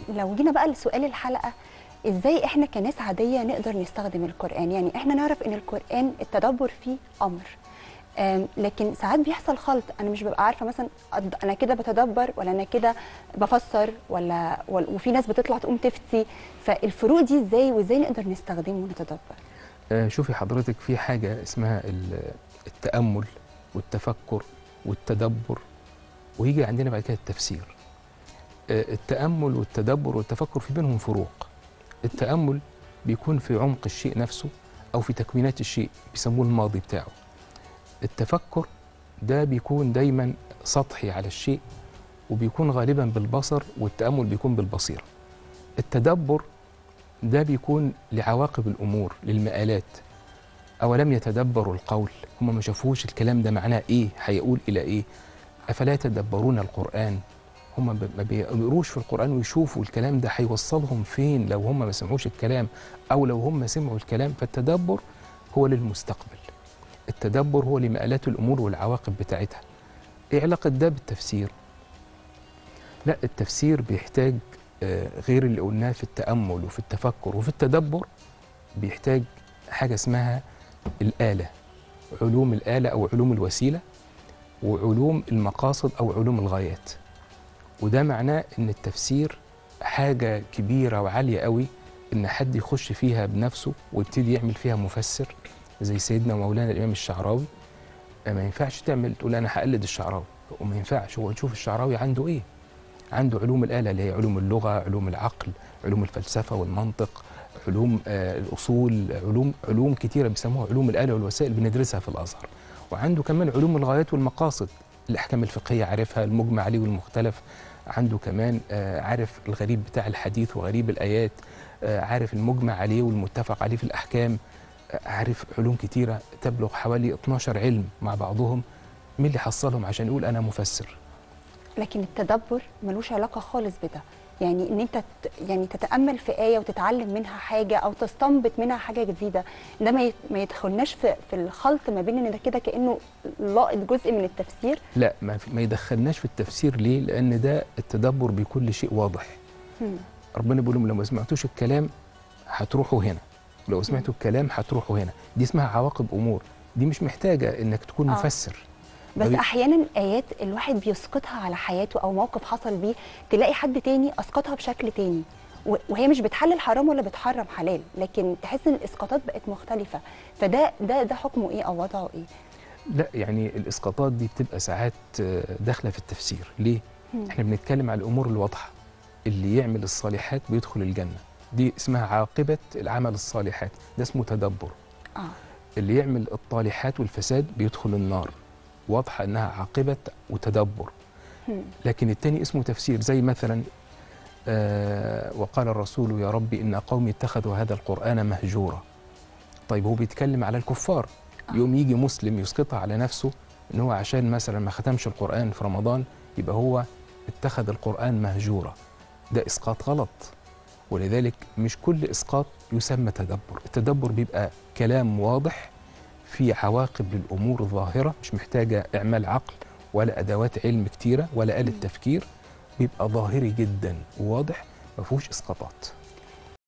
لو جينا بقى لسؤال الحلقه ازاي احنا كناس عاديه نقدر نستخدم القران يعني احنا نعرف ان القران التدبر فيه امر آم، لكن ساعات بيحصل خلط انا مش ببقى عارفه مثلا أد- انا كده بتدبر ولا انا كده بفسر ولا ولا- وفي ناس بتطلع تقوم تفتي فالفروق دي ازاي وازاي نقدر نستخدمه ونتدبر آه، شوفي حضرتك في حاجة اسمها ال- التأمل والتفكر والتدبر ويجي عندنا بعد كده التفسير آه، التأمل والتدبر والتفكر في بينهم فروق التأمل بيكون في عمق الشيء نفسه أو في تكوينات الشيء بيسموه الماضي بتاعه التفكر ده بيكون دايما سطحي على الشيء وبيكون غالبا بالبصر والتأمل بيكون بالبصيرة التدبر ده بيكون لعواقب الامور للمآلات اولم يتدبروا القول هم ما شافوش الكلام ده معناه ايه هيقول الى ايه افلا يتدبرون القران هم ب- ما بيقروش في القران ويشوفوا الكلام ده هيوصلهم فين لو هم ما سمعوش الكلام او لو هم سمعوا الكلام فالتدبر هو للمستقبل التدبر هو لمآلات الامور والعواقب بتاعتها ايه علاقه ده بالتفسير لا التفسير بيحتاج آه، غير اللي قلناه في التأمل وفي التفكر وفي التدبر بيحتاج حاجة اسمها الآلة علوم الآلة أو علوم الوسيلة وعلوم المقاصد أو علوم الغايات وده معناه إن التفسير حاجة كبيرة وعالية قوي إن حد يخش فيها بنفسه ويبتدي يعمل فيها مفسر زي سيدنا مولانا الإمام الشعراوي آه، ما ينفعش تعمل تقول أنا هقلد الشعراوي وما ينفعش هو نشوف الشعراوي عنده إيه عنده علوم الآلة اللي هي علوم اللغة علوم العقل علوم الفلسفة والمنطق علوم آه الأصول علوم علوم كتيرة بيسموها علوم الآلة والوسائل بندرسها في الأزهر وعنده كمان علوم الغايات والمقاصد الأحكام الفقهية عارفها المجمع عليه والمختلف عنده كمان آه عارف الغريب بتاع الحديث وغريب الآيات آه عارف المجمع عليه والمتفق عليه في الأحكام آه عارف علوم كتيرة تبلغ حوالي 12 علم مع بعضهم مين اللي حصلهم عشان يقول أنا مفسر لكن التدبر ملوش علاقه خالص بده يعني ان انت ت- يعني تتامل في ايه وتتعلم منها حاجه او تستنبط منها حاجه جديده ده ما يت- ما يدخلناش في في الخلط ما بين ان ده كده كانه لاقط جزء من التفسير لا ما, في- ما يدخلناش في التفسير ليه؟ لأن ده التدبر بكل شيء واضح. مم. ربنا بيقول لهم لو ما سمعتوش الكلام هتروحوا هنا. لو سمعتوا الكلام هتروحوا هنا. دي اسمها عواقب أمور. دي مش محتاجة إنك تكون آه. مفسر. بس طيب. احيانا ايات الواحد بيسقطها على حياته او موقف حصل بيه تلاقي حد تاني اسقطها بشكل تاني و- وهي مش بتحلل حرام ولا بتحرم حلال لكن تحس ان الاسقاطات بقت مختلفه فده ده ده حكمه ايه او وضعه ايه لا يعني الإسقاطات دي بتبقى ساعات آه، داخلة في التفسير. ليه؟ مم. إحنا بنتكلم على الأمور الواضحة. اللي يعمل الصالحات بيدخل الجنة. دي اسمها عاقبة العمل الصالحات. ده اسمه تدبر. اه اللي يعمل الطالحات والفساد بيدخل النار واضحة إنها عاقبة وتدبر مم. لكن التاني اسمه تفسير زي مثلا آه وقال الرسول يا ربي إن قومي اتخذوا هذا القرآن مهجورا طيب هو بيتكلم على الكفار آه. يوم يجي مسلم يسقطها على نفسه إن هو عشان مثلا ما ختمش القرآن في رمضان يبقى هو اتخذ القرآن مهجورا ده إسقاط غلط ولذلك مش كل إسقاط يسمى تدبر التدبر بيبقى كلام واضح في عواقب للأمور الظاهرة مش محتاجة إعمال عقل ولا أدوات علم كتيرة ولا آلة مم. تفكير بيبقى ظاهري جدا وواضح ما فيهوش إسقاطات